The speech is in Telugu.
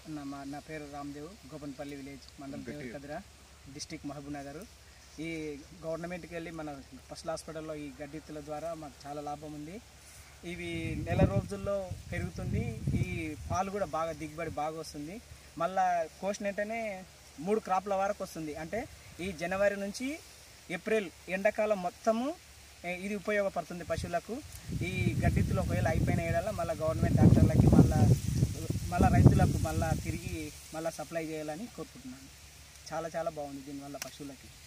నా మా నా పేరు రామ్దేవ్ గోపన్పల్లి విలేజ్ మండలం దేవరకద్ర డిస్టిక్ మహబూబ్ నగర్ ఈ గవర్నమెంట్కి వెళ్ళి మన ఫస్ట్ హాస్పిటల్లో ఈ గడ్డిత్తుల ద్వారా మాకు చాలా లాభం ఉంది ఇవి నెల రోజుల్లో పెరుగుతుంది ఈ పాలు కూడా బాగా దిగుబడి బాగా వస్తుంది మళ్ళా కోసిన వెంటనే మూడు క్రాప్ల వరకు వస్తుంది అంటే ఈ జనవరి నుంచి ఏప్రిల్ ఎండాకాలం మొత్తము ఏ, ఇది ఉపయోగపడుతుంది పశువులకు ఈ గడ్డిత్తులు ఒకవేళ అయిపోయిన ఏడల మళ్ళీ గవర్నమెంట్ డాక్టర్లకి మళ్ళీ మళ్ళీ రైతులకు మళ్ళీ తిరిగి మళ్ళీ సప్లై చేయాలని కోరుకుంటున్నాను చాలా చాలా బాగుంది దీనివల్ల పశువులకి